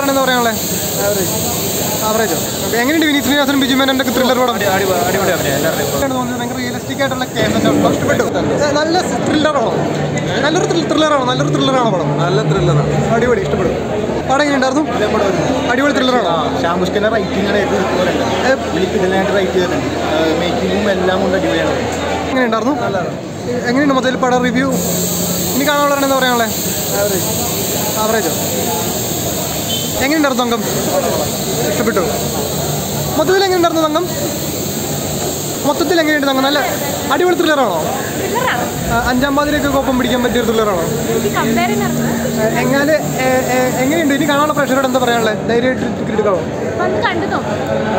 എന്താ പറയാനുള്ളത് ആവറേജോ ഓക്കെ എങ്ങനെയുണ്ട് വിനീത് ശ്രീനിവാസനും ബിജു മേനോൻ്റെ ത്രില്ലർ പടം അടിപൊളി അഭിനയം എല്ലാവരുടെയും ആണ് തോന്നുന്നത് ഭയങ്കര റിയലിസ്റ്റിക് ആയിട്ടുള്ള കേസൻ്റെ ഇഷ്ടപ്പെട്ടു ഏ, നല്ല ത്രില്ലറാണോ നല്ലൊരു ത്രില്ലറാണോ നല്ലൊരു ത്രില്ലറാണോ പടം നല്ല ത്രില്ലറാണ് അടിപൊളി ഇഷ്ടപ്പെടും പടം എങ്ങനെയുണ്ടായിരുന്നു അടിപൊളി ത്രില്ലറാണോ ഷാമുഷ്കന്റെ റൈറ്റിംഗ് ആണ് ഏറ്റവും പോലെ വിളിപ്പിതനായിട്ട് റൈറ്റ് ചെയ്തിട്ടുണ്ട് മേക്കിങ്ങും എല്ലാം കൊണ്ട് അടിപൊളിയാണ് എങ്ങനെയുണ്ടായിരുന്നു എങ്ങനെയുണ്ട് മൊത്തത്തിൽ പടം റിവ്യൂ ഇനി കാണാനുള്ള എന്താ പറയാനുള്ളത് ആവറേജോ എങ്ങനെയുണ്ടായിരുന്നു തങ്കം ഇഷ്ടപ്പെട്ടു മൊത്തത്തിൽ എങ്ങനെയുണ്ടായിരുന്നു തങ്കം മൊത്തത്തിൽ എങ്ങനെയുണ്ട് തങ്കം നല്ല അടിപൊളി ത്രില്ലറാണോ ത്രില്ലറാണ് ആ, അഞ്ചാം പാതിരൊക്കെ ഒപ്പം പിടിക്കാൻ പറ്റിയ ഒരു ത്രില്ലറാണോ എനിക്ക് കമ്പയറിംഗ് നടന്നത് എങ്ങനെ എങ്ങനെയുണ്ട് ഇനി കാണാനുള്ള പ്രേക്ഷകരോട് എന്താ പറയാനുള്ളത് ധൈര്യമായിട്ട് ടിക്കറ്റ് എടുക്കാമോ വന്ന് കണ്ടു നോക്കും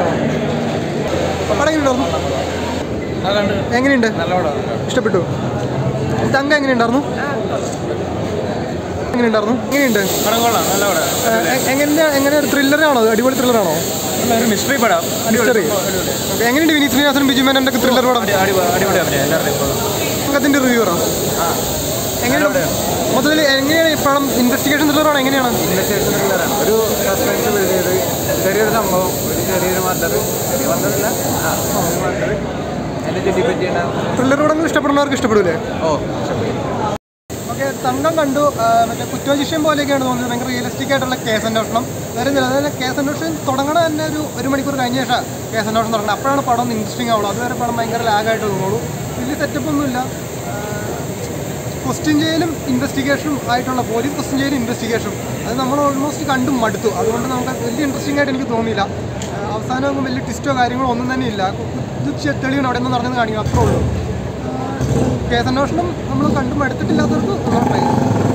പടം എങ്ങനെയുണ്ടായിരുന്നു എങ്ങനെയുണ്ട് ഇഷ്ടപ്പെട്ടു തങ്ക എങ്ങനെയുണ്ടായിരുന്നു എങ്ങനെയുണ്ടായിരുന്നു എങ്ങനെയുണ്ട് പടം കൊള്ളാം നല്ല പടം എ- എങ്ങനെ എങ്ങനെ ഒരു ത്രില്ലറാണോ അത് അടിപൊളി ത്രില്ലറാണോ ഒരു മിസ്റ്ററി പടം മിസ്റ്ററി എങ്ങനെയുണ്ട് വിനീത് ശ്രീനിവാസനും ബിജു മേനോൻ്റെ ത്രില്ലർ പടം അടിപൊളി അഭിനയം എല്ലാവരുടെയും സംഘത്തിൻ്റെ റിവ്യൂ പറ എങ്ങനെയാണ് മൊത്തത്തിൽ എങ്ങനെയാണ് ഈ പടം ഇൻവെസ്റ്റിഗേഷൻ ത്രില്ലറാണോ എങ്ങനെയാണ് ഇൻവെസ്റ്റിഗേഷൻ ത്രില്ലറാണ് ഒരു സസ്പെൻസ് ബിൽഡ് ചെയ്ത് ചെറിയൊരു സംഭവം ഒരു ചെറിയൊരു മർഡർ ചെറിയ മർഡറില്ല ആ ഒരു മർഡർ അതിനെ ചുറ്റിപ്പറ്റിയുണ്ടാവും ത്രില്ലർ പടങ്ങൾ ഇഷ്ടപ്പെടുന്നവർക്ക് ഇഷ്ടപ്പെടൂലേ ഓ ഓക്കെ തങ്കം കണ്ടു ആ, മറ്റേ കുറ്റോജിഷ്യം പോലെയൊക്കെയാണ് തോന്നുന്നത് ഭയങ്കര റിയലിസ്റ്റിക് ആയിട്ടുള്ള കേസ് അന്വേഷണം വേറെ ഒന്നുമില്ല അതായത് കേസ് അന്വേഷണം തുടങ്ങണ തന്നെ ഒരു ഒരു മണിക്കൂർ കഴിഞ്ഞ ശേഷം കേസ് അന്വേഷണം തുടങ്ങണം അപ്പോഴാണ് പടം ഒന്ന് ഇൻട്രസ്റ്റിംഗ് ആവുള്ളൂ അതുവരെ പടം ഭയങ്കര ലാഗായിട്ട് തോന്നുള്ളൂ വലിയ സെറ്റപ്പ് ഒന്നുമില്ല ക്വസ്റ്റ്യൻ ചെയ്യലും ഇൻവെസ്റ്റിഗേഷനും ആയിട്ടുള്ള പോലീസ് ക്വസ്റ്റ്യൻ ചെയ്യലും ഇൻവെസ്റ്റിഗേഷനും അത് നമ്മൾ ഓൾമോസ്റ്റ് കണ്ടും മടുത്തു അതുകൊണ്ട് നമുക്ക് വലിയ ഇൻട്രസ്റ്റിംഗ് ആയിട്ട് എനിക്ക് തോന്നിയില്ല ആ, അവസാനം വലിയ ട്വിസ്റ്റോ കാര്യങ്ങളോ ഒന്നും തന്നെ ഇല്ല ഇത് ചെ- തെളിവാണ് അവിടെ നിന്ന് നടന്നെന്ന് കാണിക്കും അത്രേ ഉള്ളൂ കേസ് അന്വേഷണം നമ്മൾ കണ്ടും മടുത്തിട്ടില്ലാത്തവർക്ക് നമ്മൾ ട്രൈ ചെയ്യാം